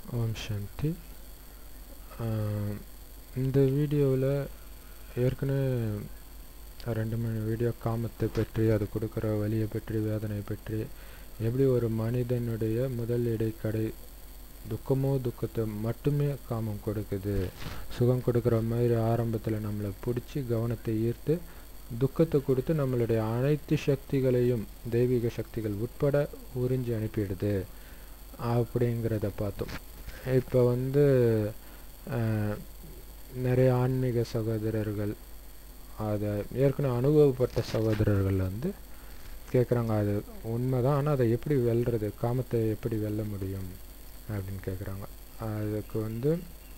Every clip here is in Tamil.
ஓம் சாந்தி ஆஹ் இந்த வீடியோவில் ஏற்கனவே ரெண்டு மூணு வீடியோ காமத்தை பற்றி அது கொடுக்குற வலியை பற்றி வேதனை பற்றி எப்படி ஒரு மனிதனுடைய முதல் இடைக்கடை துக்கமோ துக்கத்தை மட்டுமே காமம் கொடுக்குது சுகம் கொடுக்குற மாதிரி ஆரம்பத்தில் நம்மளை பிடிச்சி கவனத்தை ஈர்த்து துக்கத்தை கொடுத்து நம்மளுடைய அனைத்து சக்திகளையும் தெய்வீக சக்திகள் உட்பட உறிஞ்சி அனுப்பிடுது அப்படிங்கிறத பார்த்தோம் இப்போ வந்து அஹ், நிறைய ஆன்மீக சகோதரர்கள் அதை ஏற்கனவே அனுபவப்பட்ட சகோதரர்கள் வந்து கேட்குறாங்க அது உண்மைதான் ஆனால் அதை எப்படி வெல்றது காமத்தை எப்படி வெல்ல முடியும் அப்படின்னு கேட்குறாங்க அதுக்கு வந்து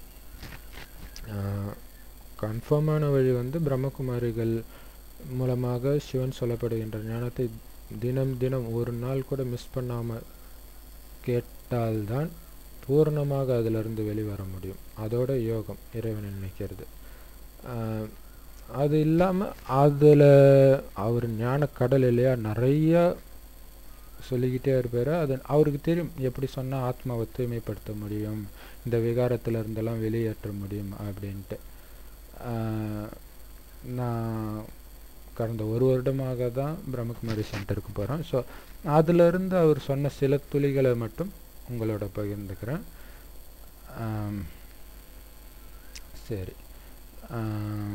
கன்ஃபார்மான வழி வந்து பிரம்மகுமாரிகள் மூலமாக சிவன் சொல்லப்படுகின்ற ஞானத்தை தினம் தினம் ஒரு நாள் கூட மிஸ் பண்ணாமல் கேட்டால்தான் பூர்ணமாக அதிலிருந்து வெளிவர முடியும் அதோட யோகம் இறைவனை நினைக்கிறது ஆஹ் அது இல்லாமல் அதில் அவர் ஞான கடல் இல்லையா நிறைய சொல்லிக்கிட்டே இருப்பார் அது அவருக்கு தெரியும் எப்படி சொன்னால் ஆத்மாவை தூய்மைப்படுத்த முடியும் இந்த விகாரத்தில் இருந்தெல்லாம் வெளியேற்ற முடியும் அப்படின்ட்டு ஆஹ் நான் கடந்த ஒரு வருடமாக தான் பிரம்மகுமாரி சென்டருக்கு போகிறேன் ஸோ அதிலிருந்து அவர் சொன்ன சில துளிகளை மட்டும் உங்களோட பகிர்ந்துக்கிறேன் ஆம், சரி ஆம்,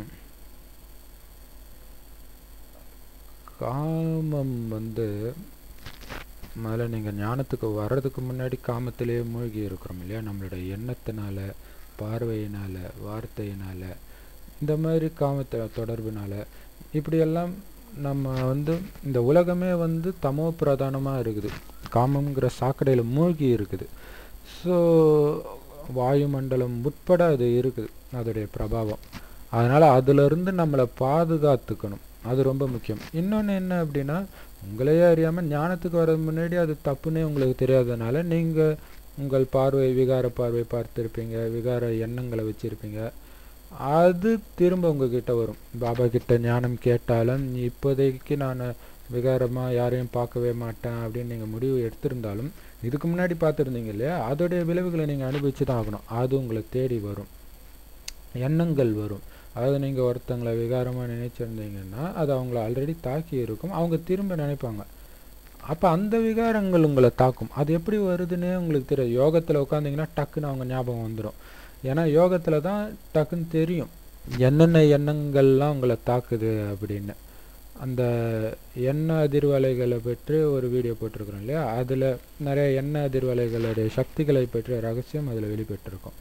காமம் வந்து முதல்ல நீங்கள் ஞானத்துக்கு வர்றதுக்கு முன்னாடி காமத்திலேயே மூழ்கி இருக்கிறோம் இல்லையா நம்மளோட எண்ணத்தினால பார்வையினால வார்த்தையினால இந்த மாதிரி காமத்தை தொடர்புனால இப்படியெல்லாம் நம்ம வந்து இந்த உலகமே வந்து தமோ பிரதானமாக இருக்குது காமங்கிற சாக்கடையில் மூழ்கி இருக்குது ஸோ வாயுமண்டலம் உட்பட அது இருக்குது அதோடைய பிரபாவம் அதனால் அதிலிருந்து நம்மளை பாதுகாத்துக்கணும் அது ரொம்ப முக்கியம் இன்னொன்று என்ன அப்படின்னா உங்களையே அறியாமல் ஞானத்துக்கு வர்றது முன்னாடி அது தப்புன்னே உங்களுக்கு தெரியாதனால நீங்கள் உங்கள் பார்வை விகார பார்வை பார்த்துருப்பீங்க விகார எண்ணங்களை வச்சுருப்பீங்க அது திரும்ப உங்ககிட்ட வரும் பாபா கிட்ட ஞானம் கேட்டாலும் இப்போதைக்கு நான் விகாரமாக யாரையும் பார்க்கவே மாட்டேன் அப்படின்னு நீங்கள் முடிவு எடுத்திருந்தாலும் இதுக்கு முன்னாடி பார்த்துருந்தீங்க இல்லையா அதோடைய விளைவுகளை நீங்கள் அனுபவிச்சு தான் ஆகணும் அது உங்களை தேடி வரும் எண்ணங்கள் வரும் அதாவது நீங்கள் ஒருத்தங்களை விகாரமாக நினைச்சிருந்தீங்கன்னா அது அவங்கள ஆல்ரெடி தாக்கி இருக்கும் அவங்க திரும்ப நினைப்பாங்க அப்போ அந்த விகாரங்கள் உங்களை தாக்கும் அது எப்படி வருதுன்னே உங்களுக்கு தெரியும் யோகத்தில் உட்காந்திங்கன்னா டக்குன்னு அவங்க ஞாபகம் வந்துடும் ஏன்னா யோகத்தில் தான் டக்குன்னு தெரியும் என்னென்ன எண்ணங்கள்லாம் உங்களை தாக்குது அப்படின்னு அந்த எண்ண அதிர்வலைகளை பற்றி ஒரு வீடியோ போட்டிருக்கிறோம் இல்லையா அதில் நிறைய எண்ண அதிர்வலைகளுடைய சக்திகளை பற்றிய ரகசியம் அதில் வெளிப்பட்டிருக்கும்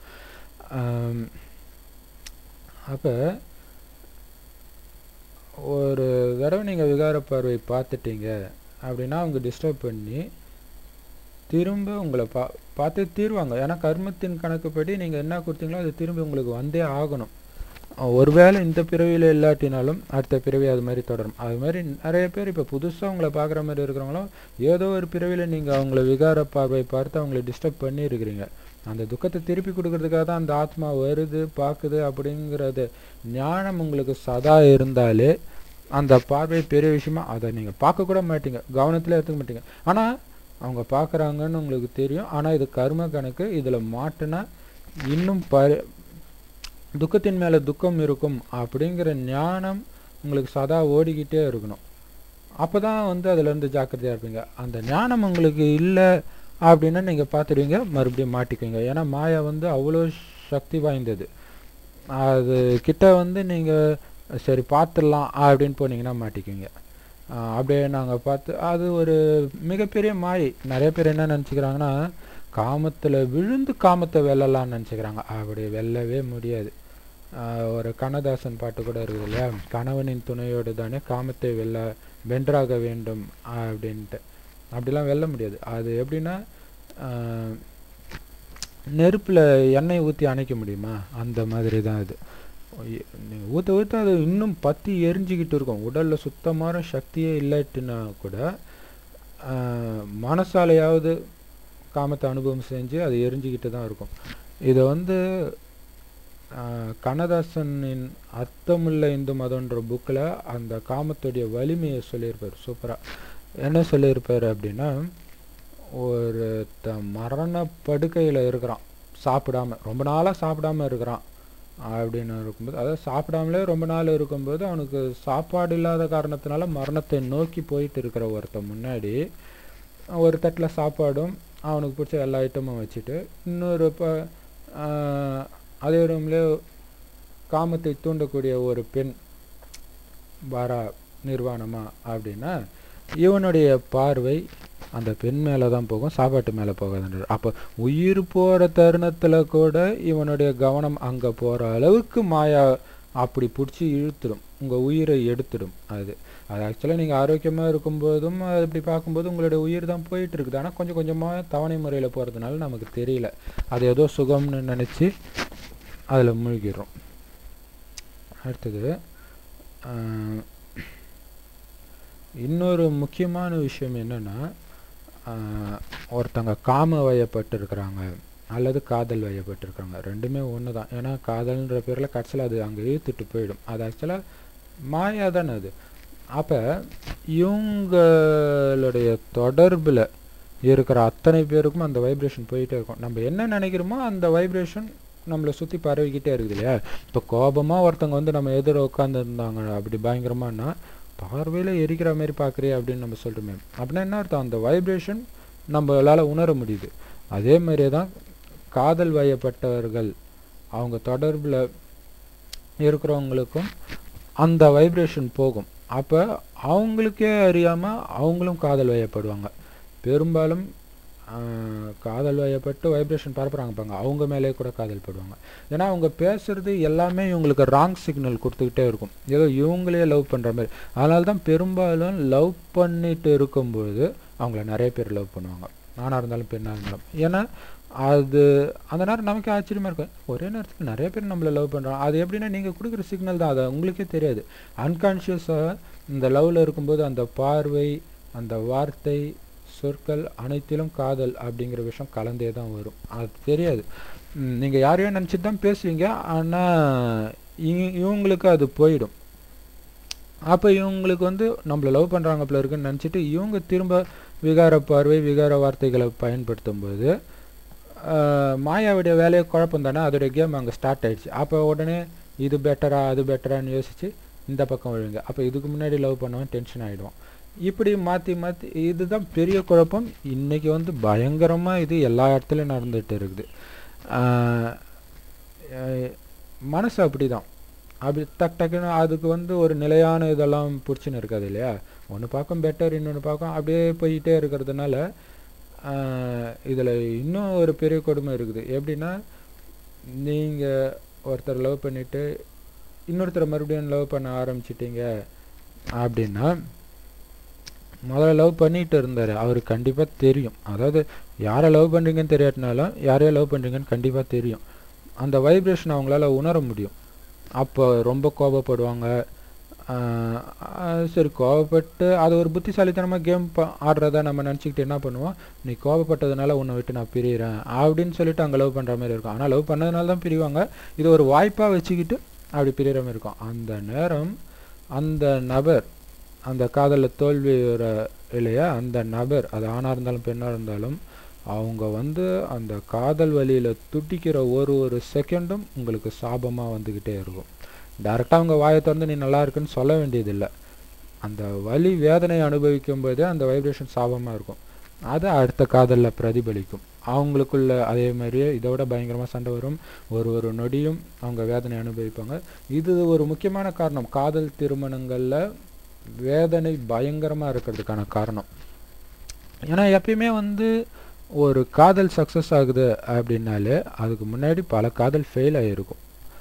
அப்போ ஒரு தடவை நீங்கள் விகார பார்வை பார்த்துட்டீங்க அப்படின்னா அவங்க டிஸ்டர்ப் பண்ணி திரும்ப உங்களை பா பார்த்து தீருவாங்க ஏன்னா கர்மத்தின் கணக்குப்படி நீங்கள் என்ன கொடுத்தீங்களோ அது திரும்பி உங்களுக்கு வந்தே ஆகணும் ஒருவேளை இந்த பிறவியில் இல்லாட்டினாலும் அடுத்த பிறவி அது மாதிரி தொடரும் அது மாதிரி நிறைய பேர் இப்போ புதுசாக உங்களை பார்க்குற மாதிரி இருக்கிறவங்களும் ஏதோ ஒரு பிறவியில் நீங்கள் அவங்கள விகார பார்வை பார்த்து அவங்கள டிஸ்டர்ப் பண்ணியிருக்கிறீங்க அந்த துக்கத்தை திருப்பி கொடுக்கறதுக்காக தான் அந்த ஆத்மா வருது பார்க்குது அப்படிங்கிறது ஞானம் உங்களுக்கு சதா இருந்தாலே அந்த பார்வை பெரிய விஷயமா அதை நீங்கள் பார்க்கக்கூட மாட்டீங்க கவனத்தில் எடுத்துக்க மாட்டீங்க ஆனால் அவங்க பார்க்குறாங்கன்னு உங்களுக்கு தெரியும் ஆனால் இது கர்ம கணக்கு இதில் மாட்டுனா இன்னும் ப துக்கத்தின் மேலே துக்கம் இருக்கும் அப்படிங்கிற ஞானம் உங்களுக்கு சதா ஓடிக்கிட்டே இருக்கணும் அப்போ தான் வந்து அதுலேருந்து ஜாக்கிரதையாக இருப்பீங்க அந்த ஞானம் உங்களுக்கு இல்லை அப்படின்னா நீங்கள் பார்த்துடுவீங்க மறுபடியும் மாட்டிக்குவீங்க ஏன்னா மாயா வந்து அவ்வளோ சக்தி வாய்ந்தது அது கிட்ட வந்து நீங்கள் சரி பார்த்துடலாம் அப்படின்னு போனீங்கன்னா மாட்டிக்குவீங்க அப்படியே நாங்கள் பார்த்து அது ஒரு மிகப்பெரிய மாயை நிறைய பேர் என்ன நினச்சிக்கிறாங்கன்னா காமத்தில் விழுந்து காமத்தை வெல்லலாம்னு நினச்சிக்கிறாங்க அப்படி வெல்லவே முடியாது ஒரு கண்ணதாசன் பாட்டு கூட இருக்குது இல்லையா கணவனின் துணையோடு தானே காமத்தை வெல்ல வென்றாக வேண்டும் அப்படின்ட்டு அப்படிலாம் வெல்ல முடியாது அது எப்படின்னா நெருப்பில் எண்ணெய் ஊற்றி அணைக்க முடியுமா அந்த மாதிரி தான் இது நீங்கள் ஊற்ற ஊற்ற அது இன்னும் பற்றி எரிஞ்சிக்கிட்டு இருக்கும் உடலில் சுத்தமான சக்தியே இல்லாட்டினா கூட மனசாலையாவது காமத்தை அனுபவம் செஞ்சு அது எரிஞ்சிக்கிட்டு தான் இருக்கும் இதை வந்து கண்ணதாசனின் அர்த்தமுள்ள இந்து மதன்ற புக்கில் அந்த காமத்துடைய வலிமையை சொல்லியிருப்பார் சூப்பராக என்ன சொல்லியிருப்பார் அப்படின்னா ஒருத்த மரண படுக்கையில் இருக்கிறான் சாப்பிடாம ரொம்ப நாளாக சாப்பிடாம இருக்கிறான் அப்படின்னு இருக்கும்போது அதாவது சாப்பிடாமலே ரொம்ப நாள் இருக்கும்போது அவனுக்கு சாப்பாடு இல்லாத காரணத்தினால மரணத்தை நோக்கி போயிட்டு இருக்கிற ஒருத்தன் முன்னாடி ஒரு தட்டில் சாப்பாடும் அவனுக்கு பிடிச்ச எல்லா ஐட்டமும் வச்சுட்டு இன்னொரு ப ஆஹ் அதே ரூம்லேயே காமத்தை தூண்டக்கூடிய ஒரு பெண் வரா நிர்வாணமா அப்படின்னா இவனுடைய பார்வை அந்த பெண் மேலே தான் போகும் சாப்பாட்டு மேலே போகாதுன்றார் அப்போ உயிர் போகிற தருணத்தில் கூட இவனுடைய கவனம் அங்கே போகிற அளவுக்கு மாயா அப்படி பிடிச்சி இழுத்துடும் உங்கள் உயிரை எடுத்துடும் அது அது ஆக்சுவலாக நீங்கள் ஆரோக்கியமாக இருக்கும்போதும் அது இப்படி பார்க்கும்போது உங்களுடைய உயிர் தான் போயிட்டு இருக்குது ஆனால் கொஞ்சம் கொஞ்சமாக தவணை முறையில் போகிறதுனால நமக்கு தெரியல அது ஏதோ சுகம்னு நினச்சி அதில் மூழ்கிடுறோம் அடுத்தது ஆஹ், இன்னொரு முக்கியமான விஷயம் என்னன்னா ஆஹ், ஒருத்தங்க காம வயப்பட்டு இருக்கிறாங்க அல்லது காதல் வயப்பட்டிருக்காங்க ரெண்டுமே ஒன்று தான் ஏன்னா காதல்ன்ற பேரில் கடைசியில் அது அங்கே இழுத்துட்டு போயிடும் அது ஆக்சுவலாக மாயா தானே அது அப்போ இவங்களுடைய தொடர்பில் இருக்கிற அத்தனை பேருக்கும் அந்த வைப்ரேஷன் போயிட்டே இருக்கும் நம்ம என்ன நினைக்கிறோமோ அந்த வைப்ரேஷன் நம்மளை சுற்றி பரவிக்கிட்டே இருக்குது இல்லையா இப்போ கோபமாக ஒருத்தவங்க வந்து நம்ம எதிர உட்காந்துருந்தாங்க அப்படி பயங்கரமானா பார்வையில் எரிக்கிற மாதிரி பார்க்குறியே அப்படின்னு நம்ம சொல்கிறோமே அப்படின்னா என்ன அர்த்தம் அந்த வைப்ரேஷன் நம்மளால் உணர முடியுது அதே மாதிரியே தான் காதல் வயப்பட்டவர்கள் அவங்க தொடர்பில் இருக்கிறவங்களுக்கும் அந்த வைப்ரேஷன் போகும் அப்போ அவங்களுக்கே அறியாமல் அவங்களும் காதல் வயப்படுவாங்க பெரும்பாலும் ஆஹ், காதல் வயப்பட்டு வைப்ரேஷன் பரப்புறாங்க பாருங்க அவங்க மேலே கூட காதல் படுவாங்க ஏன்னா அவங்க பேசுறது எல்லாமே இவங்களுக்கு ராங் சிக்னல் கொடுத்துக்கிட்டே இருக்கும் ஏதோ இவங்களே லவ் பண்ணுற மாதிரி அதனால தான் பெரும்பாலும் லவ் பண்ணிட்டு இருக்கும்பொழுது அவங்கள நிறைய பேர் லவ் பண்ணுவாங்க ஆணாக இருந்தாலும் பெண்ணாக இருந்தாலும் ஏன்னா அது அந்த நேரம் நமக்கு ஆச்சரியமா இருக்கும் ஒரே நேரத்தில் நிறைய பேர் நம்மளை லவ் பண்ணுறாங்க அது எப்படின்னா நீங்கள் கொடுக்குற சிக்னல் தான் அது உங்களுக்கே தெரியாது அன்கான்ஷியஸாக இந்த லவ்வில் இருக்கும்போது அந்த பார்வை அந்த வார்த்தை சொற்கள் அனைத்திலும் காதல் அப்படிங்கிற விஷயம் கலந்தே தான் வரும் அது தெரியாது நீங்கள் யாரையோ நினச்சிட்டு தான் பேசுவீங்க ஆனால் இவங்களுக்கு அது போயிடும் அப்போ இவங்களுக்கு வந்து நம்மளை லவ் பண்ணுறாங்க போல இருக்குன்னு நினச்சிட்டு இவங்க திரும்ப விகார பார்வை விகார வார்த்தைகளை பயன்படுத்தும்போது ஆஹ், மாயாவுடைய வேலையை குழப்பம் தானே அதோடைய கேம் அங்கே ஸ்டார்ட் ஆயிடுச்சு அப்போ உடனே இது பெட்டரா அது பெட்டரான்னு யோசிச்சு இந்த பக்கம் விழுங்க அப்போ இதுக்கு முன்னாடி லவ் பண்ணவன் டென்ஷன் ஆகிடுவான் இப்படி மாற்றி மாற்றி இதுதான் பெரிய குழப்பம் இன்னைக்கு வந்து பயங்கரமாக இது எல்லா இடத்துலையும் நடந்துட்டு இருக்குது ஆஹ், அஹ், மனசு அப்படிதான் அப்படி டக் டக்குன்னு அதுக்கு வந்து ஒரு நிலையான இதெல்லாம் பிடிச்சின்னு இருக்காது இல்லையா ஒன்று பார்க்கும் பெட்டர் இன்னொன்று பார்க்கும் அப்படியே போயிட்டே இருக்கிறதுனால இதில் இன்னும் ஒரு பெரிய கொடுமை இருக்குது எப்படின்னா நீங்கள் ஒருத்தர் லவ் பண்ணிவிட்டு இன்னொருத்தரை மறுபடியும் லவ் பண்ண ஆரம்பிச்சிட்டீங்க அப்படின்னா முதல்ல லவ் பண்ணிட்டு இருந்தார் அவருக்கு கண்டிப்பாக தெரியும் அதாவது யாரை லவ் பண்ணுறீங்கன்னு தெரியாட்டினாலும் யாரையோ லவ் பண்ணுறீங்கன்னு கண்டிப்பாக தெரியும் அந்த வைப்ரேஷன் அவங்களால உணர முடியும் அப்போ ரொம்ப கோபப்படுவாங்க ஆஹ் ஆஹ் சரி கோபப்பட்டு அது ஒரு புத்திசாலித்தனமாக கேம் ஆடுறதா நம்ம நினச்சிக்கிட்டு என்ன பண்ணுவோம் நீ கோபப்பட்டதுனால உன்னை விட்டு நான் பிரியிறேன் அப்படின்னு சொல்லிட்டு அங்கே லவ் பண்ணுற மாதிரி இருக்கும் ஆனால் லவ் பண்ணதுனால தான் பிரிவாங்க இது ஒரு வாய்ப்பாக வச்சுக்கிட்டு அப்படி பிரிகிற மாதிரி இருக்கும் அந்த நேரம் அந்த நபர் அந்த காதலில் தோல்வி வர இல்லையா அந்த நபர் அது ஆணாக இருந்தாலும் பெண்ணாக இருந்தாலும் அவங்க வந்து அந்த காதல் வழியில் துடிக்கிற ஒரு ஒரு செகண்டும் உங்களுக்கு சாபமாக வந்துக்கிட்டே இருக்கும் டேரெக்டாக அவங்க வாயை திறந்து நீ நல்லா இருக்குன்னு சொல்ல வேண்டியதில்லை அந்த வலி வேதனை அனுபவிக்கும் போதே அந்த வைப்ரேஷன் சாபமாக இருக்கும் அது அடுத்த காதலில் பிரதிபலிக்கும் அவங்களுக்குள்ள அதே மாதிரியே இதை விட பயங்கரமாக சண்டை வரும் ஒரு ஒரு நொடியும் அவங்க வேதனை அனுபவிப்பாங்க இது ஒரு முக்கியமான காரணம் காதல் திருமணங்களில் வேதனை பயங்கரமாக இருக்கிறதுக்கான காரணம் ஏன்னா எப்பயுமே வந்து ஒரு காதல் சக்ஸஸ் ஆகுது அப்படின்னாலே அதுக்கு முன்னாடி பல காதல் ஃபெயில் ஆகிருக்கும்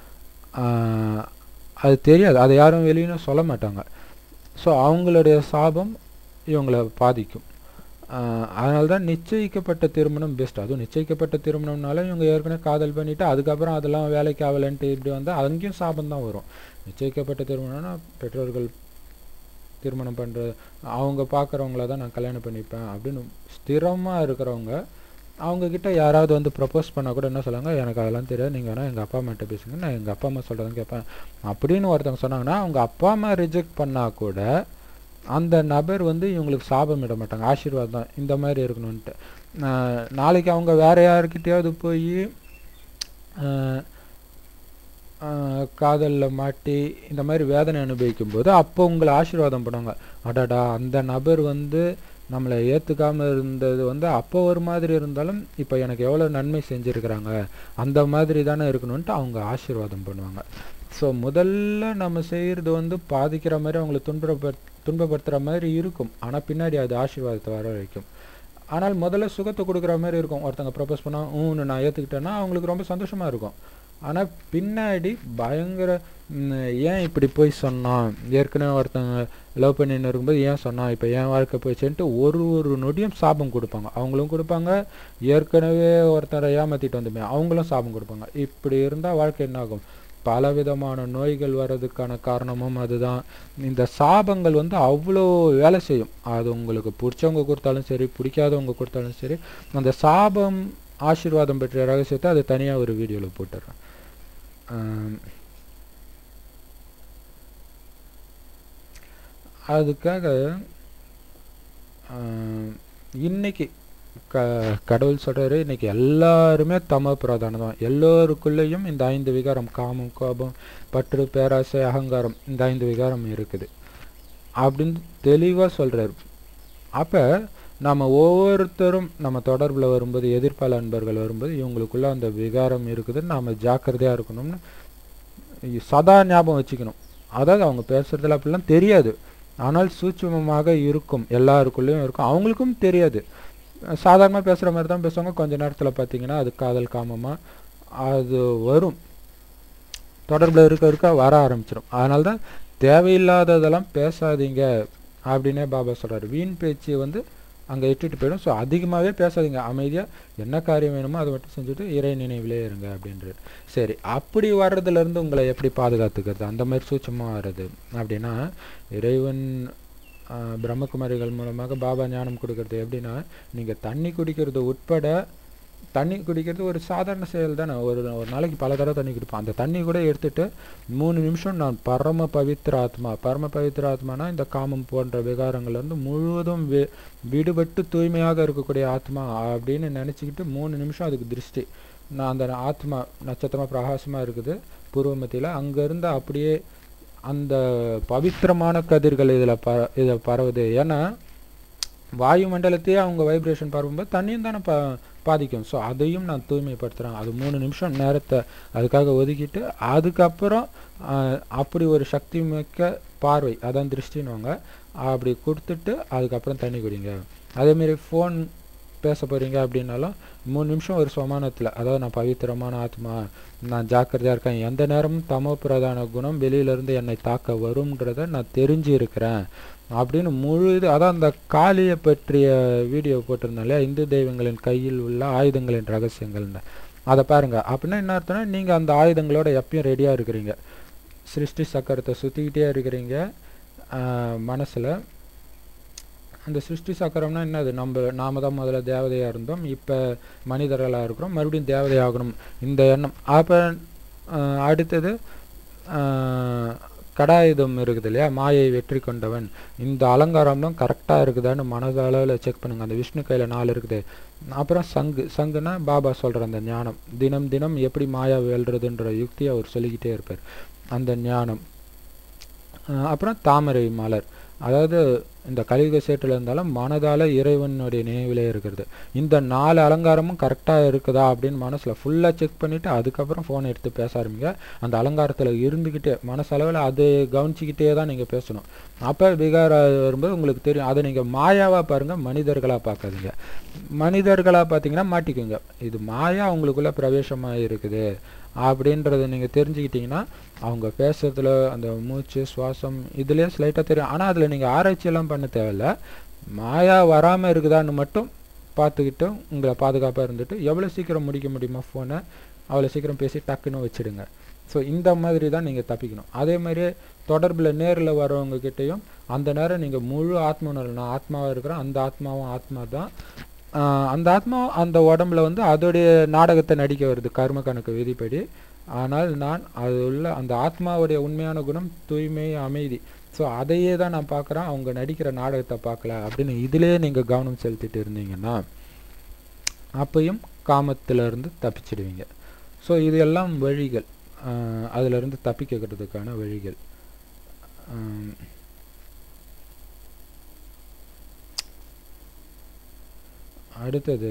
ஆஹ் அது தெரியாது அதை யாரும் வெளியும் சொல்ல மாட்டாங்க ஸோ அவங்களுடைய சாபம் இவங்களை பாதிக்கும் அதனால தான் நிச்சயிக்கப்பட்ட திருமணம் பெஸ்ட் அதுவும் நிச்சயிக்கப்பட்ட திருமணம்னால இவங்க ஏற்கனவே காதல் பண்ணிவிட்டு அதுக்கப்புறம் அதெல்லாம் வேலைக்கு ஆகலைன்ட்டு இப்படி வந்தால் அங்கேயும் சாபம் தான் வரும் நிச்சயிக்கப்பட்ட திருமணம்னா பெற்றோர்கள் திருமணம் பண்ணுற அவங்க பார்க்குறவங்கள தான் நான் கல்யாணம் பண்ணிப்பேன் அப்படின்னு ஸ்திரமாக இருக்கிறவங்க அவங்கக்கிட்ட யாராவது வந்து ப்ரப்போஸ் பண்ணால் கூட என்ன சொல்லுவாங்க எனக்கு அதெல்லாம் தெரியாது நீங்கள் வேணால் எங்கள் அப்பா அம்மாட்ட பேசுங்க நான் எங்கள் அப்பா அம்மா சொல்கிறதும் கேட்பேன் அப்படின்னு ஒருத்தவங்க சொன்னாங்கன்னா அவங்க அப்பா அம்மா ரிஜெக்ட் பண்ணால் கூட அந்த நபர் வந்து இவங்களுக்கு சாபம் இட மாட்டாங்க ஆசீர்வாதம் இந்த மாதிரி இருக்கணும்ன்ட்டு நாளைக்கு அவங்க வேற யாருக்கிட்டையாவது போய் காதலில் மாட்டி இந்த மாதிரி வேதனை அனுபவிக்கும் போது அப்போ உங்களை ஆசீர்வாதம் பண்ணுவாங்க அடடா அந்த நபர் வந்து நம்மளை ஏற்றுக்காமல் இருந்தது வந்து அப்போ ஒரு மாதிரி இருந்தாலும் இப்போ எனக்கு எவ்வளோ நன்மை செஞ்சுருக்கிறாங்க அந்த மாதிரி தானே இருக்கணும்ன்ட்டு அவங்க ஆசீர்வாதம் பண்ணுவாங்க ஸோ முதல்ல நம்ம செய்கிறது வந்து பாதிக்கிற மாதிரி அவங்கள துன்பப்படுத்த துன்பப்படுத்துகிற மாதிரி இருக்கும் ஆனால் பின்னாடி அது ஆசீர்வாதத்தை வர வைக்கும் ஆனால் முதல்ல சுகத்தை கொடுக்குற மாதிரி இருக்கும் ஒருத்தங்க ப்ரப்போஸ் பண்ணால் ஊன்னு நான் ஏற்றுக்கிட்டேன்னா அவங்களுக்கு ரொம்ப சந்தோஷமாக இருக்கும் ஆனால் பின்னாடி பயங்கர ஏன் இப்படி போய் சொன்னான் ஏற்கனவே ஒருத்தங்க லவ் பண்ணின்னு இருக்கும்போது ஏன் சொன்னான் இப்போ ஏன் வாழ்க்கை போயிடுச்சுன்ட்டு ஒரு ஒரு நொடியும் சாபம் கொடுப்பாங்க அவங்களும் கொடுப்பாங்க ஏற்கனவே ஒருத்தரை ஏமாற்றிட்டு வந்துமே அவங்களும் சாபம் கொடுப்பாங்க இப்படி இருந்தால் வாழ்க்கை என்ன ஆகும் பலவிதமான நோய்கள் வர்றதுக்கான காரணமும் அதுதான் இந்த சாபங்கள் வந்து அவ்வளோ வேலை செய்யும் அது உங்களுக்கு பிடிச்சவங்க கொடுத்தாலும் சரி பிடிக்காதவங்க கொடுத்தாலும் சரி அந்த சாபம் ஆசீர்வாதம் பெற்ற ரகசியத்தை அது தனியாக ஒரு வீடியோவில் போட்டுடுறேன் அதுக்காக இன்னைக்கு க கடவுள் சொல்கிறாரு இன்னைக்கு எல்லாருமே தம பிரதானம் தான் எல்லோருக்குள்ளேயும் இந்த ஐந்து விகாரம் காமம் கோபம் பற்று பேராசை அகங்காரம் இந்த ஐந்து விகாரம் இருக்குது அப்படின்னு தெளிவாக சொல்கிறாரு அப்போ நம்ம ஒவ்வொருத்தரும் நம்ம தொடர்பில் வரும்போது எதிர்ப்பாள அன்பர்கள் வரும்போது இவங்களுக்குள்ள அந்த விகாரம் இருக்குது நாம் ஜாக்கிரதையாக இருக்கணும்னு சதா ஞாபகம் வச்சுக்கணும் அதாவது அவங்க பேசுறதுல அப்படிலாம் தெரியாது ஆனால் சூட்சமமாக இருக்கும் எல்லாருக்குள்ளேயும் இருக்கும் அவங்களுக்கும் தெரியாது சாதாரணமாக பேசுகிற மாதிரி தான் பேசுவாங்க கொஞ்ச நேரத்தில் பார்த்தீங்கன்னா அது காதல் காமமாக அது வரும் தொடர்பில் இருக்க இருக்க வர ஆரம்பிச்சிடும் அதனால தான் தேவையில்லாததெல்லாம் பேசாதீங்க அப்படின்னே பாபா சொல்கிறார் வீண் பேச்சு வந்து அங்கே இட்டுட்டு போயிடும் ஸோ அதிகமாகவே பேசாதீங்க அமைதியாக என்ன காரியம் வேணுமோ அதை மட்டும் செஞ்சுட்டு இறை நினைவிலே இருங்க அப்படின்றது சரி அப்படி வர்றதுலேருந்து உங்களை எப்படி பாதுகாத்துக்கிறது அந்த மாதிரி சூட்சமாக வர்றது அப்படின்னா இறைவன் பிரம்மகுமாரிகள் மூலமாக பாபா ஞானம் கொடுக்கறது எப்படின்னா நீங்கள் தண்ணி குடிக்கிறது உட்பட தண்ணி குடிக்கிறது ஒரு சாதாரண செயல் தானே ஒரு ஒரு நாளைக்கு பல தடவை தண்ணி குடிப்போம் அந்த தண்ணி கூட எடுத்துட்டு மூணு நிமிஷம் நான் பரம பவித்திர ஆத்மா பரம பவித்திர ஆத்மானா இந்த காமம் போன்ற விகாரங்கள் வந்து முழுவதும் வி விடுபட்டு தூய்மையாக இருக்கக்கூடிய ஆத்மா அப்படின்னு நினச்சிக்கிட்டு மூணு நிமிஷம் அதுக்கு திருஷ்டி நான் அந்த ஆத்மா நட்சத்திரமாக பிரகாசமாக இருக்குது பூர்வ மத்தியில் அங்கேருந்து அப்படியே அந்த பவித்திரமான கதிர்கள் இதில் ப இதில் பரவுது ஏன்னா வாயு மண்டலத்தையே அவங்க வைப்ரேஷன் பரவும்போது தண்ணியும் தானே ப பாதிக்கும் ஸோ அதையும் நான் தூய்மைப்படுத்துகிறேன் அது மூணு நிமிஷம் நேரத்தை அதுக்காக ஒதுக்கிட்டு அதுக்கப்புறம் அப்படி ஒரு சக்தி மிக்க பார்வை அதான் திருஷ்டின்வாங்க அப்படி கொடுத்துட்டு அதுக்கப்புறம் தண்ணி குடிங்க அதேமாரி ஃபோன் பேச போகிறீங்க அப்படின்னாலும் மூணு நிமிஷம் ஒரு சமானத்தில் அதாவது நான் பவித்திரமான ஆத்மா நான் ஜாக்கிரதையாக இருக்கேன் எந்த நேரமும் தமோ பிரதான குணம் வெளியிலேருந்து என்னை தாக்க வரும்ன்றத நான் தெரிஞ்சு இருக்கிறேன் அப்படின்னு முழு இது அதான் அந்த காளியை பற்றிய வீடியோ போட்டிருந்தோம் இல்லையா இந்து தெய்வங்களின் கையில் உள்ள ஆயுதங்களின் ரகசியங்கள்னு அதை பாருங்க அப்படின்னா என்ன அர்த்தம்னா நீங்கள் அந்த ஆயுதங்களோட எப்பயும் ரெடியாக இருக்கிறீங்க சிருஷ்டி சக்கரத்தை சுற்றிக்கிட்டே இருக்கிறீங்க மனசில் அந்த சிருஷ்டி சக்கரம்னா என்னது நம்ம நாம தான் முதல்ல தேவதையாக இருந்தோம் இப்போ மனிதர்களாக இருக்கிறோம் மறுபடியும் தேவதையாகணும் இந்த எண்ணம் அப்போ அடுத்தது கடாயுதம் இருக்குது இல்லையா மாயை வெற்றி கொண்டவன் இந்த அலங்காரம்லாம் கரெக்டாக இருக்குதான்னு மனதளவில் செக் பண்ணுங்க அந்த விஷ்ணு கையில் நாலு இருக்குது அப்புறம் சங்கு சங்குனா பாபா சொல்கிற அந்த ஞானம் தினம் தினம் எப்படி மாயா வெல்றதுன்ற யுக்தி அவர் சொல்லிக்கிட்டே இருப்பார் அந்த ஞானம் அப்புறம் தாமரை மலர் அதாவது இந்த கலியுக சேற்றில் இருந்தாலும் மனதால் இறைவனுடைய நினைவிலே இருக்கிறது இந்த நாலு அலங்காரமும் கரெக்டாக இருக்குதா அப்படின்னு மனசில் ஃபுல்லாக செக் பண்ணிவிட்டு அதுக்கப்புறம் ஃபோன் எடுத்து பேச ஆரம்பிங்க அந்த அலங்காரத்தில் இருந்துக்கிட்டே மனசளவில் அது கவனிச்சிக்கிட்டே தான் நீங்கள் பேசணும் அப்போ விகார வரும்போது உங்களுக்கு தெரியும் அதை நீங்கள் மாயாவாக பாருங்கள் மனிதர்களாக பார்க்காதீங்க மனிதர்களாக பார்த்தீங்கன்னா மாட்டிக்குங்க இது மாயா உங்களுக்குள்ளே பிரவேசமாக இருக்குது அப்படின்றத நீங்கள் தெரிஞ்சுக்கிட்டிங்கன்னா அவங்க பேசுறதுல அந்த மூச்சு சுவாசம் இதுலேயே ஸ்லைட்டாக தெரியும் ஆனால் அதில் நீங்கள் ஆராய்ச்சியெல்லாம் பண்ண தேவையில்ல மாயா வராமல் இருக்குதான்னு மட்டும் பார்த்துக்கிட்டு உங்களை பாதுகாப்பாக இருந்துட்டு எவ்வளோ சீக்கிரம் முடிக்க முடியுமோ ஃபோனை அவ்வளோ சீக்கிரம் பேசி டக்குன்னு வச்சுடுங்க ஸோ இந்த மாதிரி தான் நீங்கள் தப்பிக்கணும் அதே மாதிரியே தொடர்பில் நேரில் வரவங்க கிட்டேயும் அந்த நேரம் நீங்கள் முழு ஆத்மா நான் ஆத்மாவாக இருக்கிறேன் அந்த ஆத்மாவும் ஆத்மா தான் அந்த ஆத்மா அந்த உடம்புல வந்து அதோடைய நாடகத்தை நடிக்க வருது கர்ம கணக்கு விதிப்படி ஆனால் நான் அது உள்ள அந்த ஆத்மாவுடைய உண்மையான குணம் தூய்மை அமைதி ஸோ அதையே தான் நான் பார்க்குறேன் அவங்க நடிக்கிற நாடகத்தை பார்க்கல அப்படின்னு இதிலேயே நீங்கள் கவனம் செலுத்திட்டு இருந்தீங்கன்னா அப்பையும் காமத்திலிருந்து தப்பிச்சிடுவீங்க ஸோ இது எல்லாம் வழிகள் ஆஹ் அதிலிருந்து தப்பிக்கிறதுக்கான வழிகள் ஆம், அடுத்தது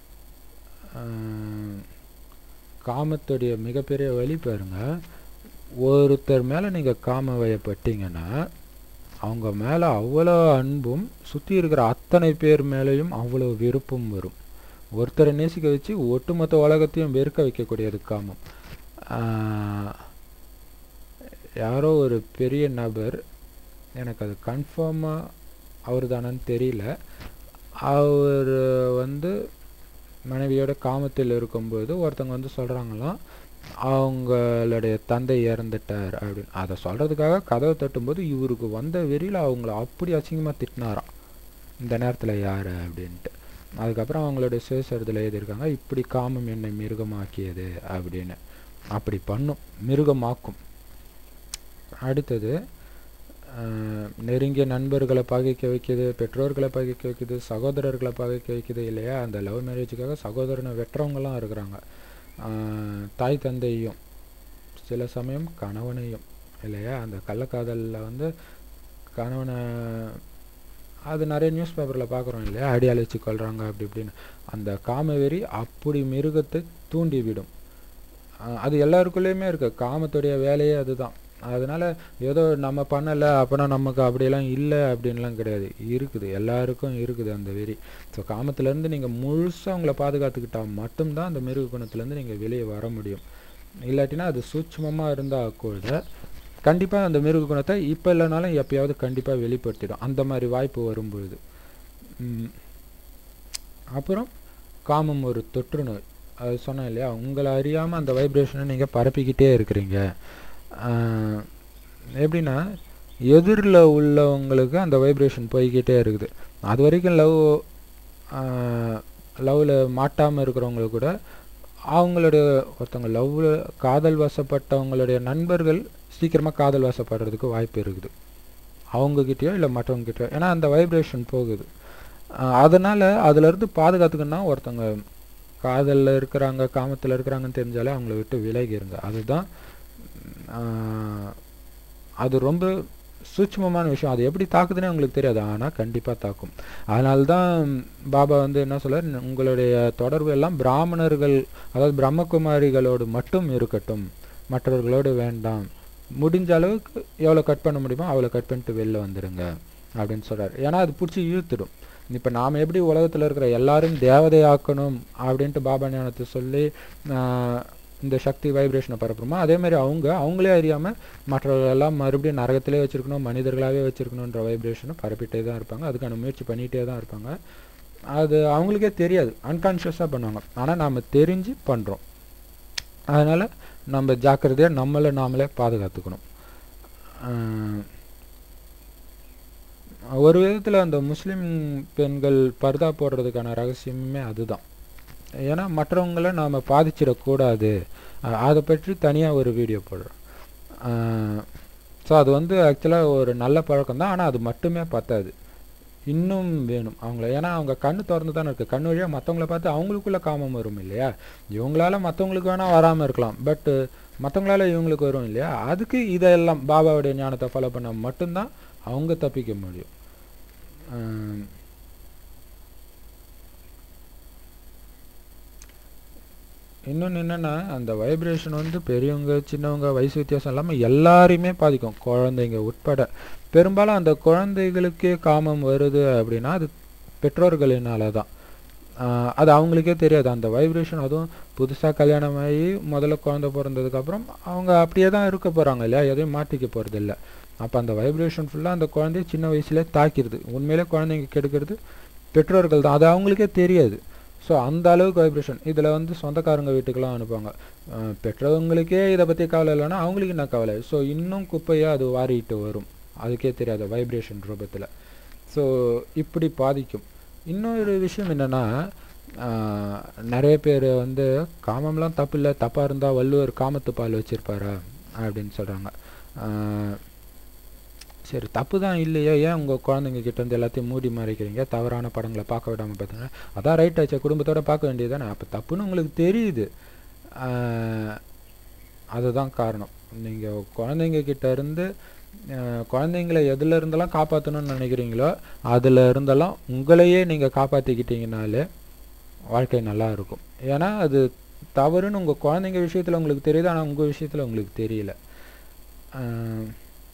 ஆஹ், காமத்துடைய மிகப்பெரிய வழி பாருங்க ஒருத்தர் மேலே நீங்கள் காம வயப்பட்டீங்கன்னா அவங்க மேலே அவ்வளோ அன்பும் சுற்றி இருக்கிற அத்தனை பேர் மேலேயும் அவ்வளோ விருப்பம் வரும் ஒருத்தரை நேசிக்க வச்சு ஒட்டுமொத்த உலகத்தையும் வெறுக்க வைக்கக்கூடியது காமம் ஆஹ், யாரோ ஒரு பெரிய நபர் எனக்கு அது கன்ஃபார்மாக அவர் தானன்னு தெரியல அவர் வந்து மனைவியோட காமத்தில் இருக்கும்போது ஒருத்தவங்க வந்து சொல்கிறாங்களாம் அவங்களுடைய தந்தை இறந்துட்டார் அப்படின்னு அதை சொல்கிறதுக்காக கதவை தட்டும்போது இவருக்கு வந்த வெறியில் அவங்கள அப்படி அசிங்கமாக திட்டினாராம் இந்த நேரத்தில் யார் அப்படின்ட்டு அதுக்கப்புறம் அவங்களுடைய சுயசரிதில் எழுதியிருக்காங்க இப்படி காமம் என்னை மிருகமாக்கியது அப்படின்னு அப்படி பண்ணும் மிருகமாக்கும் அடுத்தது ஆஹ், நெருங்கிய நண்பர்களை பகைக்க வைக்குது பெற்றோர்களை பகைக்க வைக்குது சகோதரர்களை பகைக்க வைக்குது இல்லையா அந்த லவ் மேரேஜுக்காக சகோதரனை வெட்டுறவங்கலாம் இருக்கிறாங்க ஆஹ், தாய் தந்தையும் சில சமயம் கணவனையும் இல்லையா அந்த கள்ளக்காதலில் வந்து கணவனை அது நிறைய நியூஸ் பேப்பரில் பார்க்குறோம் இல்லையா அடி அழைச்சி கொள்கிறாங்க அப்படி இப்படின்னு அந்த காமவெறி அப்படி மிருகத்தை தூண்டிவிடும் ஆஹ், அது எல்லாருக்குள்ளேயுமே இருக்கு காமத்துடைய வேலையே அதுதான் அதனால ஏதோ நம்ம பண்ணலை அப்போனா நமக்கு அப்படியெல்லாம் இல்லை அப்படின்லாம் கிடையாது இருக்குது எல்லாருக்கும் இருக்குது அந்த வெறி ஸோ காமத்துலேருந்து நீங்கள் முழுசாக உங்களை பாதுகாத்துக்கிட்டா மட்டும்தான் அந்த மிருக குணத்துலேருந்து நீங்கள் வெளியே வர முடியும் இல்லாட்டினா அது சூட்சமமாக இருந்தால் கூட கண்டிப்பாக அந்த மிருக குணத்தை இப்போ இல்லைனாலும் எப்பயாவது கண்டிப்பாக வெளிப்படுத்திடும் அந்த மாதிரி வாய்ப்பு வரும்பொழுது ம். அப்புறம் காமம் ஒரு தொற்று நோய் அது சொன்னேன் இல்லையா உங்களை அறியாமல் அந்த வைப்ரேஷனை நீங்கள் பரப்பிக்கிட்டே இருக்கிறீங்க ஆஹ், எப்படின்னா எதிரில் உள்ளவங்களுக்கு அந்த வைப்ரேஷன் போய்கிட்டே இருக்குது அது வரைக்கும் லவ் லவ்வில் மாட்டாமல் இருக்கிறவங்களுக்கு கூட அவங்களுடைய ஒருத்தவங்க லவ்வில் காதல் வசப்பட்டவங்களுடைய நண்பர்கள் சீக்கிரமாக காதல் வசப்படுறதுக்கு வாய்ப்பு இருக்குது அவங்கக்கிட்டயோ இல்லை மற்றவங்ககிட்டயோ ஏன்னா அந்த வைப்ரேஷன் போகுது ஆஹ் அதனால அதுலேருந்து பாதுகாத்துக்கணும்னா ஒருத்தவங்க காதலில் இருக்கிறாங்க காமத்தில் இருக்கிறாங்கன்னு தெரிஞ்சாலே அவங்கள விட்டு விலகிருங்க அதுதான் ஆஹ் அது ரொம்ப சூட்சமமான விஷயம் அது எப்படி தாக்குதுன்னு உங்களுக்கு தெரியாது ஆனால் கண்டிப்பாக தாக்கும் அதனால தான் பாபா வந்து என்ன சொல்றார் உங்களுடைய தொடர்பு எல்லாம் பிராமணர்கள் அதாவது பிரம்மகுமாரிகளோடு மட்டும் இருக்கட்டும் மற்றவர்களோடு வேண்டாம் முடிஞ்ச அளவுக்கு எவ்வளோ கட் பண்ண முடியுமோ அவ்வளோ கட் பண்ணிட்டு வெளில வந்துடுங்க அப்படின்னு சொல்றாரு ஏன்னா அது பிடிச்சி இழுத்துடும் இப்போ நாம் எப்படி உலகத்தில் இருக்கிற எல்லாரும் தேவதையாக்கணும் அப்படின்ட்டு பாபா ஞானத்தை சொல்லி ஆஹ், இந்த சக்தி வைப்ரேஷனை பரப்புறோமோ அதே மாதிரி அவங்க அவங்களே அறியாமல் மற்றவர்கள் எல்லாம் மறுபடியும் நரகத்திலே வச்சிருக்கணும் மனிதர்களாகவே வச்சிருக்கணுன்ற வைப்ரேஷனை பரப்பிட்டே தான் இருப்பாங்க அதுக்கான முயற்சி பண்ணிகிட்டே தான் இருப்பாங்க அது அவங்களுக்கே தெரியாது அன்கான்ஷியஸாக பண்ணுவாங்க ஆனால் நாம் தெரிஞ்சு பண்ணுறோம் அதனால் நம்ம ஜாக்கிரதையாக நம்மளை நாமளே பாதுகாத்துக்கணும் ஆஹ் ஒரு விதத்தில் அந்த முஸ்லீம் பெண்கள் பர்தா போடுறதுக்கான ரகசியமே அதுதான் ஏன்னா மற்றவங்கள நாம் பாதிச்சிடக்கூடாது அஹ் அதை பற்றி தனியாக ஒரு வீடியோ போடுறோம் ஸோ அது வந்து ஆக்சுவலாக ஒரு நல்ல பழக்கம் தான் ஆனால் அது மட்டுமே பத்தாது இன்னும் வேணும் அவங்கள ஏன்னா அவங்க கண்ணு திறந்து தானே இருக்குது கண்ணு வழியாக மற்றவங்கள பார்த்து அவங்களுக்குள்ள காமம் வரும் இல்லையா இவங்களால மற்றவங்களுக்கு வேணால் வராமல் இருக்கலாம் பட்டு மற்றவங்களால இவங்களுக்கு வரும் இல்லையா அதுக்கு இதெல்லாம் பாபாவுடைய ஞானத்தை ஃபாலோ பண்ண மட்டும்தான் அவங்க தப்பிக்க முடியும் ஆம். இன்னொன்று என்னென்னா அந்த வைப்ரேஷன் வந்து பெரியவங்க சின்னவங்க வயசு வித்தியாசம் இல்லாமல் எல்லாரையுமே பாதிக்கும் குழந்தைங்க உட்பட பெரும்பாலும் அந்த குழந்தைகளுக்கே காமம் வருது அப்படின்னா அது பெற்றோர்களினால தான் ஆஹ் அது அவங்களுக்கே தெரியாது அந்த வைப்ரேஷன் அதுவும் புதுசாக கல்யாணம் ஆகி முதல்ல குழந்தை பிறந்ததுக்கப்புறம் அவங்க அப்படியே தான் இருக்க போகிறாங்க இல்லையா எதையும் மாற்றிக்க போகிறது இல்லை அப்போ அந்த வைப்ரேஷன் ஃபுல்லாக அந்த குழந்தைய சின்ன வயசுல தாக்கிடுது உண்மையிலே குழந்தைங்க கெடுக்கிறது பெற்றோர்கள் தான் அது அவங்களுக்கே தெரியாது ஸோ அந்த அளவுக்கு வைப்ரேஷன் இதில் வந்து சொந்தக்காரங்க வீட்டுக்கெல்லாம் அனுப்புவாங்க அஹ் பெற்றவங்களுக்கே இதை பற்றி கவலை இல்லைன்னா அவங்களுக்கு என்ன கவலை ஸோ இன்னும் குப்பையாக அது வாரிட்டு வரும் அதுக்கே தெரியாது வைப்ரேஷன் ரூபத்தில் ஸோ இப்படி பாதிக்கும் இன்னொரு விஷயம் என்னென்னா நிறைய பேர் வந்து காமம்லாம் தப்பு இல்லை தப்பாக இருந்தால் வள்ளுவர் காமத்து பால் வச்சுருப்பாரா அப்படின்னு சொல்கிறாங்க சரி தப்பு தான் இல்லையா ஏன் உங்கள் குழந்தைங்க கிட்ட இருந்து எல்லாத்தையும் மூடி மறைக்கிறீங்க தவறான படங்களை பார்க்க விடாமல் பார்த்தீங்கன்னா அதான் ரைட் ஆச்சு குடும்பத்தோட பார்க்க வேண்டியது தானே அப்போ தப்புன்னு உங்களுக்கு தெரியுது ஆஹ், அதுதான் காரணம் நீங்கள் குழந்தைங்க கிட்ட இருந்து ஆஹ், குழந்தைங்கள எதுல இருந்தெல்லாம் காப்பாற்றணும்னு நினைக்கிறீங்களோ அதுல இருந்தெல்லாம் உங்களையே நீங்கள் காப்பாற்றிக்கிட்டீங்கனாலே வாழ்க்கை நல்லா இருக்கும் ஏன்னா அது தவறுன்னு உங்கள் குழந்தைங்க விஷயத்தில் உங்களுக்கு தெரியுது ஆனால் உங்கள் விஷயத்தில் உங்களுக்கு தெரியல ஆஹ்,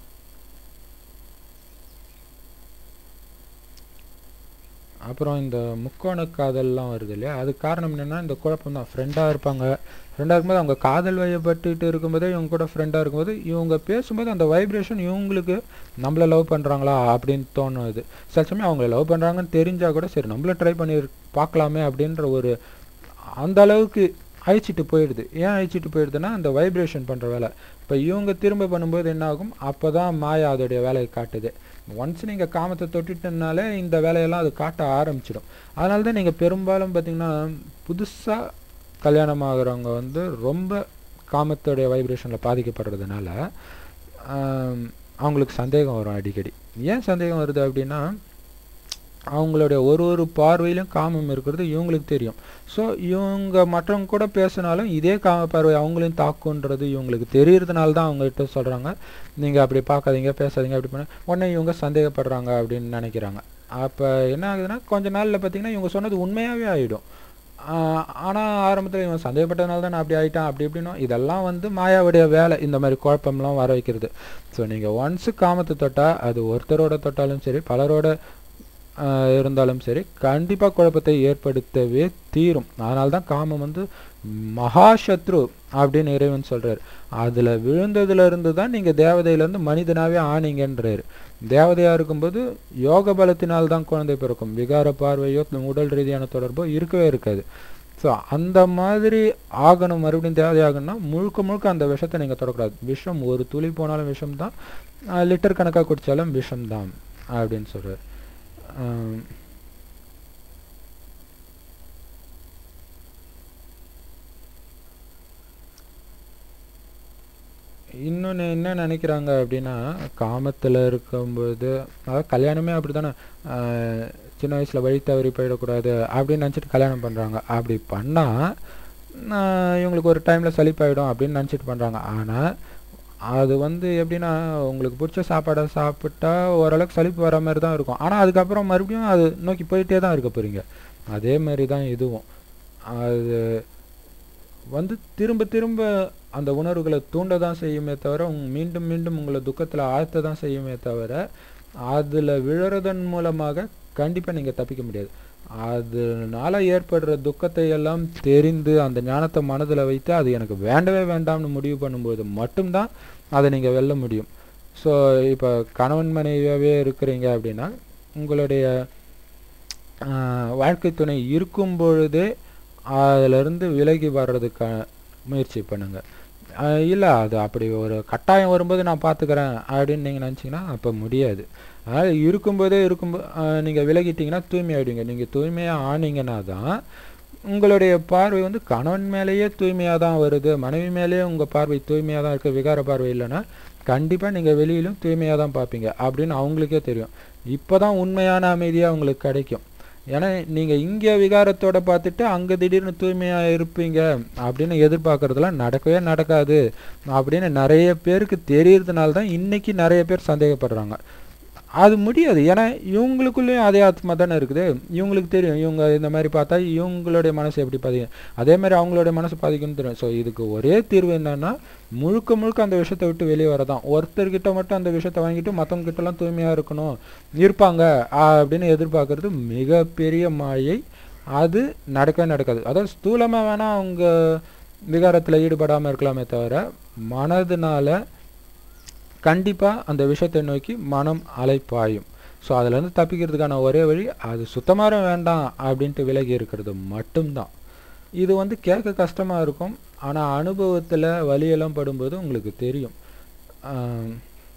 அப்புறம் இந்த முக்கோண காதல்லாம் வருது இல்லையா அது காரணம் என்னன்னா இந்த குழப்பம் தான் ஃப்ரெண்டாக இருப்பாங்க ஃப்ரெண்டாக இருக்கும்போது அவங்க காதல் வயப்பட்டுட்டு இருக்கும்போதே இவங்க கூட ஃப்ரெண்டாக இருக்கும்போது இவங்க பேசும்போது அந்த வைப்ரேஷன் இவங்களுக்கு நம்மளை லவ் பண்ணுறாங்களா அப்படின்னு தோணுது சில சமயம் அவங்கள லவ் பண்ணுறாங்கன்னு தெரிஞ்சால் கூட சரி நம்மள ட்ரை பண்ணி பார்க்கலாமே அப்படின்ற ஒரு அந்த அளவுக்கு அழிச்சிட்டு போயிடுது ஏன் அழிச்சிட்டு போயிடுதுன்னா அந்த வைப்ரேஷன் பண்ணுற வேலை இப்போ இவங்க திரும்ப பண்ணும்போது என்ன ஆகும் அப்போ தான் மாயா அதோடைய வேலையை காட்டுது ஒன்ஸ் நீங்கள் காமத்தை தொட்டுட்டனாலே இந்த வேலையெல்லாம் அது காட்ட ஆரம்பிச்சிடும் அதனால தான் நீங்கள் பெரும்பாலும் பார்த்தீங்கன்னா புதுசாக கல்யாணம் ஆகுறவங்க வந்து ரொம்ப காமத்தோடைய வைப்ரேஷனில் பாதிக்கப்படுறதுனால ஆம், அவங்களுக்கு சந்தேகம் வரும் அடிக்கடி ஏன் சந்தேகம் வருது அப்படின்னா அவங்களுடைய ஒரு ஒரு பார்வையிலும் காமம் இருக்கிறது இவங்களுக்கு தெரியும் ஸோ இவங்க மற்றவங்க கூட பேசினாலும் இதே காம பார்வை அவங்களையும் தாக்குன்றது இவங்களுக்கு தெரியறதுனால தான் அவங்ககிட்ட சொல்கிறாங்க நீங்கள் அப்படி பார்க்காதீங்க பேசாதீங்க அப்படி பண்ண உடனே இவங்க சந்தேகப்படுறாங்க அப்படின்னு நினைக்கிறாங்க அப்போ என்ன ஆகுதுன்னா கொஞ்ச நாளில் பார்த்தீங்கன்னா இவங்க சொன்னது உண்மையாகவே ஆகிடும் ஆனால் ஆரம்பத்தில் இவன் சந்தேகப்பட்டதுனால தான் நான் அப்படி ஆயிட்டான் அப்படி இப்படின்னு இதெல்லாம் வந்து மாயாவுடைய வேலை இந்த மாதிரி குழப்பம்லாம் வர வைக்கிறது ஸோ நீங்கள் ஒன்ஸு காமத்தை தொட்டால் அது ஒருத்தரோட தொட்டாலும் சரி பலரோட ஆஹ், இருந்தாலும் சரி கண்டிப்பாக குழப்பத்தை ஏற்படுத்தவே தீரும் அதனால தான் காமம் வந்து மகா சத்ரு அப்படின்னு இறைவன் சொல்றாரு அதில் விழுந்ததுல இருந்து தான் நீங்கள் தேவதையிலேருந்து மனிதனாவே ஆனீங்கன்றாரு தேவதையாக இருக்கும்போது யோக பலத்தினால் தான் குழந்தை பிறக்கும் விகார பார்வையோ உடல் ரீதியான தொடர்போ இருக்கவே இருக்காது ஸோ அந்த மாதிரி ஆகணும் மறுபடியும் தேவதை ஆகணும்னா முழுக்க முழுக்க அந்த விஷத்தை நீங்கள் தொடக்கூடாது விஷம் ஒரு துளி போனாலும் விஷம் தான் லிட்டர் கணக்காக குடித்தாலும் விஷம் தான் அப்படின்னு சொல்கிறார் இன்னொன்று என்ன நினைக்கிறாங்க அப்படின்னா காமத்தில் இருக்கும்போது அதாவது கல்யாணமே அப்படி தானே சின்ன வயசில் வழி தவறி போயிடக்கூடாது அப்படின்னு நினச்சிட்டு கல்யாணம் பண்ணுறாங்க அப்படி பண்ணால் இவங்களுக்கு ஒரு டைமில் சலிப்பாயிடும் அப்படின்னு நினச்சிட்டு பண்ணுறாங்க ஆனால் அது வந்து எப்படின்னா உங்களுக்கு பிடிச்ச சாப்பாடை சாப்பிட்டா ஓரளவுக்கு சலிப்பு வர மாதிரி தான் இருக்கும் ஆனால் அதுக்கப்புறம் மறுபடியும் அது நோக்கி போயிட்டே தான் இருக்க போகிறீங்க அதே மாதிரி தான் இதுவும் அது வந்து திரும்ப திரும்ப அந்த உணர்வுகளை தூண்ட தான் செய்யுமே தவிர உங்க மீண்டும் மீண்டும் உங்களை துக்கத்தில் ஆழ்த்த தான் செய்யுமே தவிர அதில் விழறதன் மூலமாக கண்டிப்பாக நீங்கள் தப்பிக்க முடியாது அதனால ஏற்படுற துக்கத்தை எல்லாம் தெரிந்து அந்த ஞானத்தை மனதில் வைத்து அது எனக்கு வேண்டவே வேண்டாம்னு முடிவு பண்ணும்போது மட்டும்தான் அதை நீங்கள் வெல்ல முடியும் ஸோ இப்போ கணவன் மனைவியாகவே இருக்கிறீங்க அப்படின்னா உங்களுடைய ஆஹ், வாழ்க்கை துணை இருக்கும் பொழுதே அதிலிருந்து விலகி வர்றதுக்கான முயற்சி பண்ணுங்க இல்லை அது அப்படி ஒரு கட்டாயம் வரும்போது நான் பார்த்துக்கிறேன் அப்படின்னு நீங்கள் நினச்சிங்கன்னா அப்போ முடியாது அதனால் இருக்கும்போதே இருக்கும்போது நீங்கள் விலகிட்டீங்கன்னா தூய்மை ஆயிடுவீங்க நீங்கள் தூய்மையாக ஆனீங்கன்னா தான் உங்களுடைய பார்வை வந்து கணவன் மேலேயே தூய்மையாக தான் வருது மனைவி மேலேயே உங்கள் பார்வை தூய்மையாக தான் இருக்குது விகார பார்வை இல்லைன்னா கண்டிப்பாக நீங்கள் வெளியிலும் தூய்மையாக தான் பார்ப்பீங்க அப்படின்னு அவங்களுக்கே தெரியும் இப்போ தான் உண்மையான அமைதியாக உங்களுக்கு கிடைக்கும் ஏன்னா நீங்கள் இங்கே விகாரத்தோட பார்த்துட்டு அங்கே திடீர்னு தூய்மையாக இருப்பீங்க அப்படின்னு எதிர்பார்க்கறதுலாம் நடக்கவே நடக்காது அப்படின்னு நிறைய பேருக்கு தெரியறதுனால தான் இன்னைக்கு நிறைய பேர் சந்தேகப்படுறாங்க அது முடியாது ஏன்னா இவங்களுக்குள்ளேயும் அதே ஆத்மா தானே இருக்குது இவங்களுக்கு தெரியும் இவங்க இந்த மாதிரி பார்த்தா இவங்களுடைய மனசு எப்படி பாதிக்கும் அதே மாதிரி அவங்களுடைய மனசு பாதிக்கும்னு தெரியும் ஸோ இதுக்கு ஒரே தீர்வு என்னன்னா முழுக்க முழுக்க அந்த விஷயத்தை விட்டு வெளியே வரதான் ஒருத்தர்கிட்ட மட்டும் அந்த விஷயத்தை வாங்கிட்டு மற்றவங்க கிட்டலாம் தூய்மையாக இருக்கணும் இருப்பாங்க ஆ, அப்படின்னு எதிர்பார்க்கறது மிகப்பெரிய மாயை அது நடக்கவே நடக்காது அதாவது ஸ்தூலமாக வேணால் அவங்க விகாரத்தில் ஈடுபடாமல் இருக்கலாமே தவிர மனதுனால கண்டிப்பாக அந்த விஷயத்தை நோக்கி மனம் அலைப்பாயும் ஸோ அதுலேருந்து தப்பிக்கிறதுக்கான ஒரே வழி அது சுத்தமாக வேண்டாம் அப்படின்ட்டு விலகி இருக்கிறது மட்டும்தான் இது வந்து கேட்க கஷ்டமாக இருக்கும் ஆனால் அனுபவத்தில் வலியெல்லாம் படும்போது உங்களுக்கு தெரியும் ஆம்,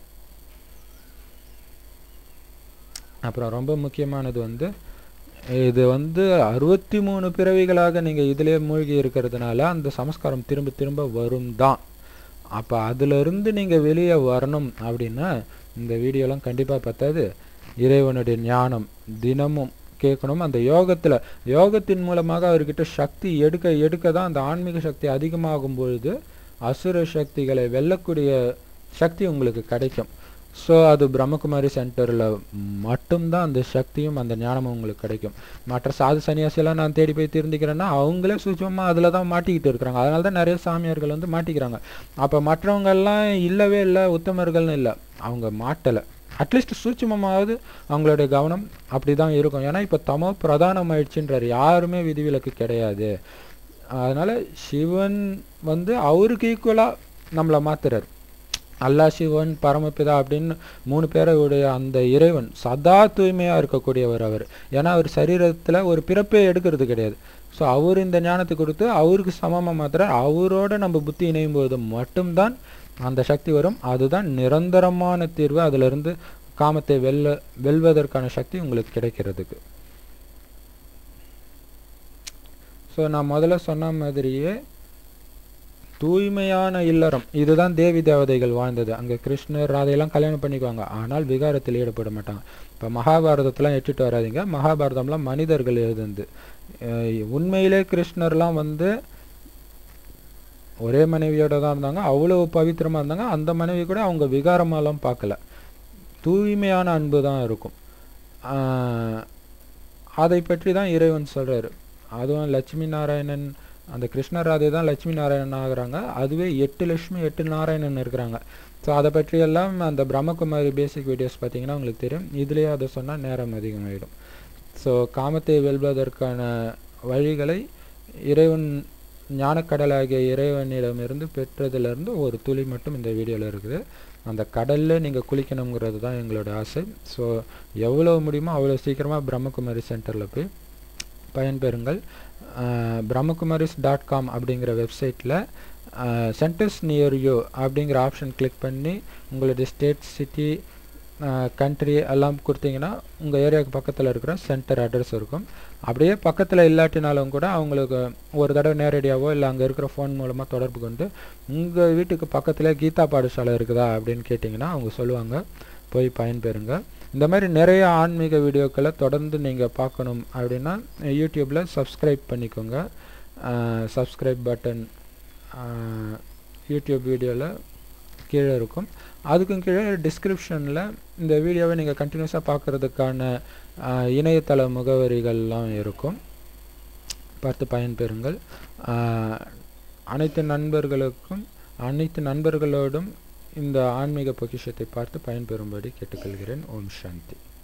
அப்புறம் ரொம்ப முக்கியமானது வந்து இது வந்து அறுபத்தி மூணு பிறவிகளாக நீங்கள் இதிலே மூழ்கி இருக்கிறதுனால அந்த சமஸ்காரம் திரும்ப திரும்ப வரும் தான் அப்போ அதிலிருந்து நீங்கள் வெளியே வரணும் அப்படின்னா இந்த வீடியோலாம் கண்டிப்பாக பத்தாது இறைவனுடைய ஞானம் தினமும் கேட்கணும் அந்த யோகத்தில் யோகத்தின் மூலமாக அவர்கிட்ட சக்தி எடுக்க எடுக்க தான் அந்த ஆன்மீக சக்தி அதிகமாகும் பொழுது அசுர சக்திகளை வெல்லக்கூடிய சக்தி உங்களுக்கு கிடைக்கும் ஸோ அது பிரம்மகுமாரி சென்டரில் மட்டும்தான் அந்த சக்தியும் அந்த ஞானமும் உங்களுக்கு கிடைக்கும் மற்ற சாது சன்னியாசியெல்லாம் நான் தேடி போய் திருந்திக்கிறேன்னா அவங்களே சூட்சமாக அதில் தான் மாட்டிக்கிட்டு இருக்கிறாங்க அதனால தான் நிறைய சாமியார்கள் வந்து மாட்டிக்கிறாங்க அப்போ மற்றவங்கெல்லாம் இல்லவே இல்லை உத்தமர்கள்னு இல்லை அவங்க மாட்டலை அட்லீஸ்ட் சூட்சமமாவது அவங்களுடைய கவனம் அப்படி தான் இருக்கும் ஏன்னா இப்போ தமோ பிரதானம் ஆயிடுச்சுன்றார் யாருமே விதிவிலக்கு கிடையாது அதனால சிவன் வந்து அவருக்கு ஈக்குவலாக நம்மளை மாத்துறாரு அல்லாஹ் சிவன் பரமபிதா அப்படின்னு மூணு பேருடைய அந்த இறைவன் சதா தூய்மையாக இருக்கக்கூடியவர் அவர் ஏன்னா அவர் சரீரத்தில் ஒரு பிறப்பே எடுக்கிறது கிடையாது ஸோ அவர் இந்த ஞானத்தை கொடுத்து அவருக்கு சமமாக மாத்திர அவரோட நம்ம புத்தி இணையும் போது மட்டும்தான் அந்த சக்தி வரும் அதுதான் நிரந்தரமான தீர்வு அதிலிருந்து காமத்தை வெல்ல வெல்வதற்கான சக்தி உங்களுக்கு கிடைக்கிறதுக்கு ஸோ நான் முதல்ல சொன்ன மாதிரியே தூய்மையான இல்லறம் இதுதான் தேவி தேவதைகள் வாழ்ந்தது அங்கே கிருஷ்ணர் ராதையெல்லாம் கல்யாணம் பண்ணிக்குவாங்க ஆனால் விகாரத்தில் ஈடுபட மாட்டாங்க இப்போ மகாபாரதத்தெலாம் எட்டுட்டு வராதிங்க மகாபாரதம்லாம் மனிதர்கள் எழுதுந்து உண்மையிலே கிருஷ்ணர்லாம் வந்து ஒரே மனைவியோட தான் இருந்தாங்க அவ்வளோ பவித்திரமாக இருந்தாங்க அந்த மனைவி கூட அவங்க விகாரமாலாம் பார்க்கல தூய்மையான அன்பு தான் இருக்கும் அதை பற்றி தான் இறைவன் சொல்கிறாரு அதுவும் லட்சுமி நாராயணன் அந்த கிருஷ்ணராதே தான் லட்சுமி நாராயணன் ஆகுறாங்க அதுவே எட்டு லட்சுமி எட்டு நாராயணன் இருக்கிறாங்க ஸோ அதை பற்றியெல்லாம் அந்த பிரம்மகுமாரி பேசிக் வீடியோஸ் பார்த்தீங்கன்னா உங்களுக்கு தெரியும் இதுலேயே அதை சொன்னால் நேரம் அதிகமாகிடும் ஸோ காமத்தை வெல்வதற்கான வழிகளை இறைவன் ஞானக்கடலாகிய இறைவனிடமிருந்து பெற்றதிலிருந்து ஒரு துளி மட்டும் இந்த வீடியோவில் இருக்குது அந்த கடலில் நீங்கள் குளிக்கணுங்கிறது தான் எங்களோட ஆசை ஸோ எவ்வளோ முடியுமோ அவ்வளோ சீக்கிரமாக பிரம்மகுமாரி சென்டரில் போய் பயன்பெறுங்கள் பிரம்மகுமாரிஸ் டாட் காம் அப்படிங்கிற வெப்சைட்டில் சென்டர்ஸ் நியர் யூ அப்படிங்கிற ஆப்ஷன் கிளிக் பண்ணி உங்களுடைய ஸ்டேட் சிட்டி கண்ட்ரி எல்லாம் கொடுத்தீங்கன்னா உங்கள் ஏரியாவுக்கு பக்கத்தில் இருக்கிற சென்டர் அட்ரஸ் இருக்கும் அப்படியே பக்கத்தில் இல்லாட்டினாலும் கூட அவங்களுக்கு ஒரு தடவை நேரடியாகவோ இல்லை அங்கே இருக்கிற ஃபோன் மூலமாக தொடர்பு கொண்டு உங்கள் வீட்டுக்கு பக்கத்தில் கீதா பாடசாலை இருக்குதா அப்படின்னு கேட்டிங்கன்னா அவங்க சொல்லுவாங்க போய் பயன்பெறுங்க இந்த மாதிரி நிறைய ஆன்மீக வீடியோக்களை தொடர்ந்து நீங்கள் பார்க்கணும் அப்படின்னா யூடியூப்பில் சப்ஸ்கிரைப் பண்ணிக்கோங்க சப்ஸ்கிரைப் பட்டன் யூடியூப் வீடியோவில் கீழே இருக்கும் அதுக்கும் கீழே டிஸ்கிரிப்ஷனில் இந்த வீடியோவை நீங்கள் கண்டினியூஸாக பார்க்குறதுக்கான இணையதள முகவரிகள்லாம் இருக்கும் பார்த்து பயன்பெறுங்கள் அனைத்து நண்பர்களுக்கும் அனைத்து நண்பர்களோடும் இந்த ஆன்மீக பொக்கிஷத்தை பார்த்து பயன்பெறும்படி கேட்டுக்கொள்கிறேன் ஓம் சாந்தி